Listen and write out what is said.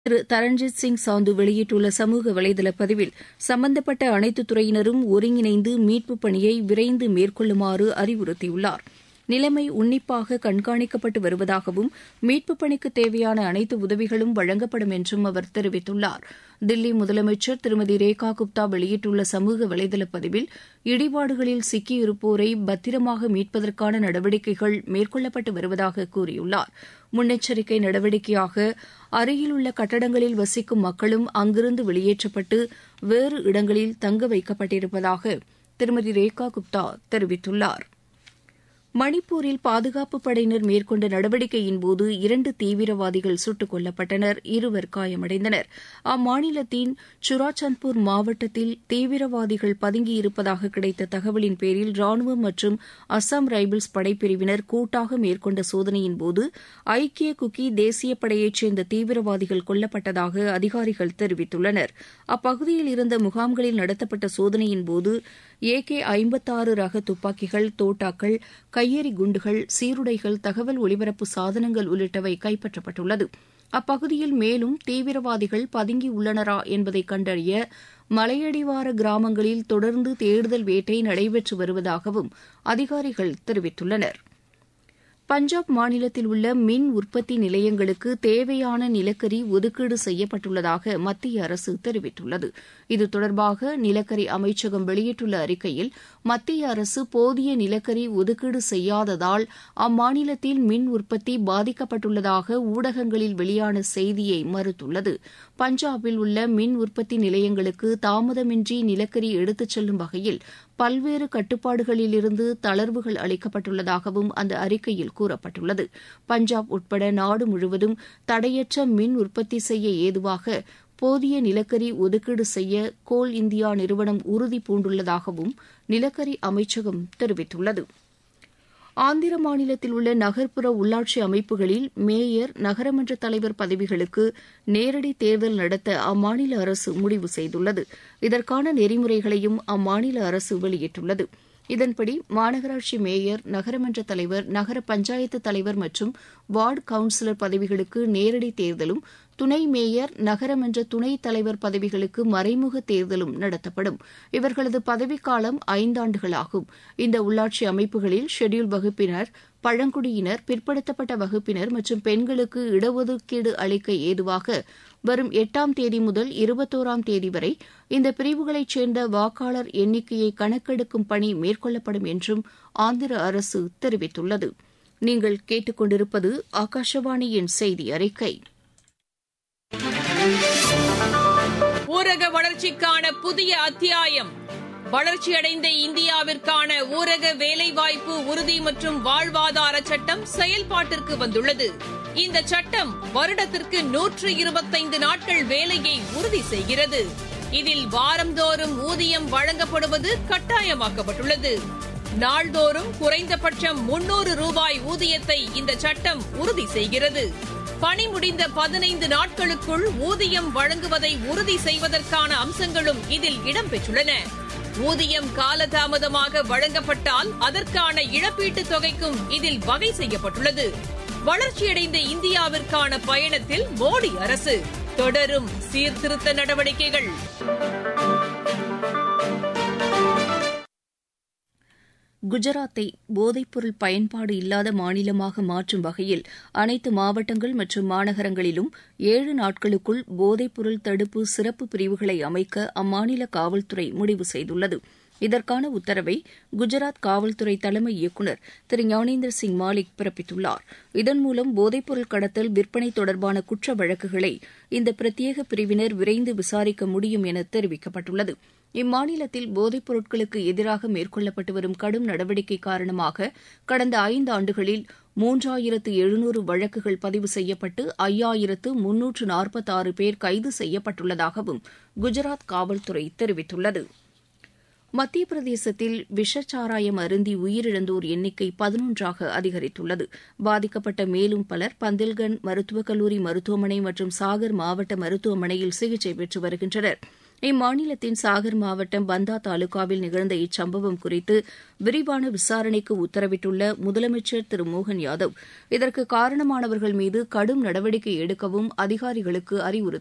திரு தரண்ஜித் சிங் சாந்து வெளியிட்டுள்ள சமூக வலைதள பதிவில் சம்பந்தப்பட்ட அனைத்து துறையினரும் ஒருங்கிணைந்து மீட்புப் பணியை விரைந்து மேற்கொள்ளுமாறு அறிவுறுத்தியுள்ளார் நிலைமை உன்னிப்பாக கண்காணிக்கப்பட்டு வருவதாகவும் மீட்புப் பணிக்கு தேவையான அனைத்து உதவிகளும் வழங்கப்படும் என்றும் அவர் தெரிவித்துள்ளார் தில்லி முதலமைச்சர் திருமதி ரேகா குப்தா வெளியிட்டுள்ள சமூக வலைதள பதிவில் இடிபாடுகளில் சிக்கியிருப்போரை பத்திரமாக மீட்பதற்கான நடவடிக்கைகள் மேற்கொள்ளப்பட்டு வருவதாக கூறியுள்ளார் முன்னெச்சரிக்கை நடவடிக்கையாக அருகிலுள்ள கட்டடங்களில் வசிக்கும் மக்களும் அங்கிருந்து வெளியேற்றப்பட்டு வேறு இடங்களில் தங்க வைக்கப்பட்டிருப்பதாக திருமதி ரேகா குப்தா தெரிவித்துள்ளார் மணிப்பூரில் பாதுகாப்புப் படையினர் மேற்கொண்ட நடவடிக்கையின்போது இரண்டு தீவிரவாதிகள் சுட்டுக் கொல்லப்பட்டனர் இருவர் காயமடைந்தனர் அம்மாநிலத்தின் சுராச்சந்த்பூர் மாவட்டத்தில் தீவிரவாதிகள் பதுங்கியிருப்பதாக கிடைத்த தகவலின் பேரில் ராணுவம் மற்றும் அஸ்ஸாம் ரைபிள்ஸ் படைப்பிரிவினர் கூட்டாக மேற்கொண்ட சோதனையின்போது ஐக்கிய குக்கி தேசிய படையைச் சேர்ந்த தீவிரவாதிகள் கொல்லப்பட்டதாக அதிகாரிகள் தெரிவித்துள்ளனர் அப்பகுதியில் இருந்த முகாம்களில் நடத்தப்பட்ட சோதனையின்போது ஏகே ஐம்பத்தாறு ரக துப்பாக்கிகள் தோட்டாக்கள் கையெறி குண்டுகள் சீருடைகள் தகவல் ஒலிபரப்பு சாதனங்கள் உள்ளிட்டவை கைப்பற்றப்பட்டுள்ளது அப்பகுதியில் மேலும் தீவிரவாதிகள் பதுங்கியுள்ளனரா என்பதை கண்டறிய மலையடிவார கிராமங்களில் தொடர்ந்து தேடுதல் வேட்டை நடைபெற்று வருவதாகவும் அதிகாரிகள் தெரிவித்துள்ளனா் பஞ்சாப் மாநிலத்தில் உள்ள மின் உற்பத்தி நிலையங்களுக்கு தேவையான நிலக்கரி ஒதுக்கீடு செய்யப்பட்டுள்ளதாக மத்திய அரசு தெரிவித்துள்ளது இது தொடர்பாக நிலக்கரி அமைச்சகம் வெளியிட்டுள்ள அறிக்கையில் மத்திய அரசு போதிய நிலக்கரி ஒதுக்கீடு செய்யாததால் அம்மாநிலத்தில் மின் உற்பத்தி பாதிக்கப்பட்டுள்ளதாக ஊடகங்களில் வெளியான செய்தியை மறுத்துள்ளது பஞ்சாபில் உள்ள மின் உற்பத்தி நிலையங்களுக்கு தாமதமின்றி நிலக்கரி எடுத்துச் செல்லும் வகையில் பல்வேறு கட்டுப்பாடுகளிலிருந்து தளர்வுகள் அளிக்கப்பட்டுள்ளதாகவும் அந்த அறிக்கையில் கூறப்பட்டுள்ளது பஞ்சாப் உட்பட நாடு முழுவதும் தடையற்ற மின் உற்பத்தி செய்ய ஏதுவாக போதிய நிலக்கரி ஒதுக்கீடு செய்ய கோல் இந்தியா நிறுவனம் உறுதி பூண்டுள்ளதாகவும் நிலக்கரி அமைச்சகம் தெரிவித்துள்ளது ஆந்திர மாநிலத்தில் உள்ள நகர்ப்புற உள்ளாட்சி அமைப்புகளில் மேயர் நகரமன்ற தலைவர் பதவிகளுக்கு நேரடி தேர்தல் நடத்த அம்மாநில அரசு முடிவு செய்துள்ளது இதற்கான நெறிமுறைகளையும் அம்மாநில அரசு வெளியிட்டுள்ளது இதன்படி மாநகராட்சி மேயர் நகரமன்ற தலைவர் நகர பஞ்சாயத்து தலைவர் மற்றும் வார்டு கவுன்சிலர் பதவிகளுக்கு நேரடி தேர்தலும் துணை மேயர் நகரமன்ற துணைத் தலைவர் பதவிகளுக்கு மறைமுக தேர்தலும் நடத்தப்படும் இவர்களது பதவிக்காலம் ஐந்தாண்டுகளாகும் இந்த உள்ளாட்சி அமைப்புகளில் ஷெட்யூல் வகுப்பினர் பழங்குடியினர் பிற்படுத்தப்பட்ட வகுப்பினர் மற்றும் பெண்களுக்கு இடஒதுக்கீடு அளிக்க ஏதுவாக வரும் எட்டாம் தேதி முதல் இருபத்தோராம் தேதி வரை இந்த பிரிவுகளைச் சேர்ந்த வாக்காளர் எண்ணிக்கையை கணக்கெடுக்கும் பணி மேற்கொள்ளப்படும் என்றும் ஆந்திர அரசு தெரிவித்துள்ளது நீங்கள் கேட்டுக்கொண்டிருப்பது ஆகாஷவாணியின் செய்தி அறிக்கை ஊரக வளர்ச்சிக்கான புதிய அத்தியாயம் வளர்ச்சியடைந்த இந்தியாவிற்கான ஊரக வேலைவாய்ப்பு உறுதி மற்றும் வாழ்வாதார சட்டம் செயல்பாட்டிற்கு வந்துள்ளது இந்த சட்டம் வருடத்திற்கு நூற்று இருபத்தைந்து நாட்கள் வேலையை உறுதி செய்கிறது இதில் வாரந்தோறும் ஊதியம் வழங்கப்படுவது கட்டாயமாக்கப்பட்டுள்ளது நாள்தோறும் குறைந்தபட்சம் முன்னூறு ரூபாய் ஊதியத்தை இந்த சட்டம் உறுதி செய்கிறது பணி முடிந்த பதினைந்து நாட்களுக்குள் ஊதியம் வழங்குவதை உறுதி செய்வதற்கான அம்சங்களும் இதில் இடம்பெற்றுள்ளன ஊதியம் காலதாமதமாக வழங்கப்பட்டால் அதற்கான இழப்பீட்டுத் தொகைக்கும் இதில் வகை செய்யப்பட்டுள்ளது வளர்ச்சியடைந்த இந்தியாவிற்கான பயணத்தில் மோடி அரசு தொடரும் சீர்திருத்த நடவடிக்கைகள் குஜராத்தை போதைப்பொருள் பயன்பாடு இல்லாத மாநிலமாக மாற்றும் வகையில் அனைத்து மாவட்டங்கள் மற்றும் மாநகரங்களிலும் ஏழு நாட்களுக்குள் போதைப்பொருள் தடுப்பு சிறப்பு பிரிவுகளை அமைக்க அம்மாநில காவல்துறை முடிவு செய்துள்ளது இதற்கான உத்தரவை குஜராத் காவல்துறை தலைமை இயக்குநர் திரு ஞானேந்திர சிங் மாலிக் பிறப்பித்துள்ளார் இதன் மூலம் போதைப்பொருள் கடத்தல் விற்பனை தொடர்பான குற்ற வழக்குகளை இந்த பிரத்யேக பிரிவினர் விரைந்து விசாரிக்க முடியும் என தெரிவிக்கப்பட்டுள்ளது இம்மாநிலத்தில் போதைப் பொருட்களுக்கு எதிராக மேற்கொள்ளப்பட்டு வரும் கடும் நடவடிக்கை காரணமாக கடந்த ஐந்து ஆண்டுகளில் மூன்றாயிரத்து எழுநூறு வழக்குகள் பதிவு செய்யப்பட்டு ஐயாயிரத்து முன்னூற்று நாற்பத்தாறு பேர் கைது செய்யப்பட்டுள்ளதாகவும் குஜராத் காவல்துறை தெரிவித்துள்ளது மத்திய பிரதேசத்தில் விஷச்சாராயம் அருந்தி உயிரிழந்தோர் எண்ணிக்கை பதினொன்றாக அதிகரித்துள்ளது பாதிக்கப்பட்ட மேலும் பலர் பந்தில்கண்ட் மருத்துவக் கல்லூரி மருத்துவமனை மற்றும் சாகர் மாவட்ட மருத்துவமனையில் சிகிச்சை பெற்று வருகின்றனர் இம்மாநிலத்தின் சாகர் மாவட்டம் பந்தா தாலுகாவில் நிகழ்ந்த இச்சம்பவம் குறித்து விரிவான விசாரணைக்கு உத்தரவிட்டுள்ள முதலமைச்சர் திரு மோகன் யாதவ் இதற்கு காரணமானவர்கள் மீது கடும் நடவடிக்கை எடுக்கவும் அதிகாரிகளுக்கு அறிவுறுத்தியுள்ளார்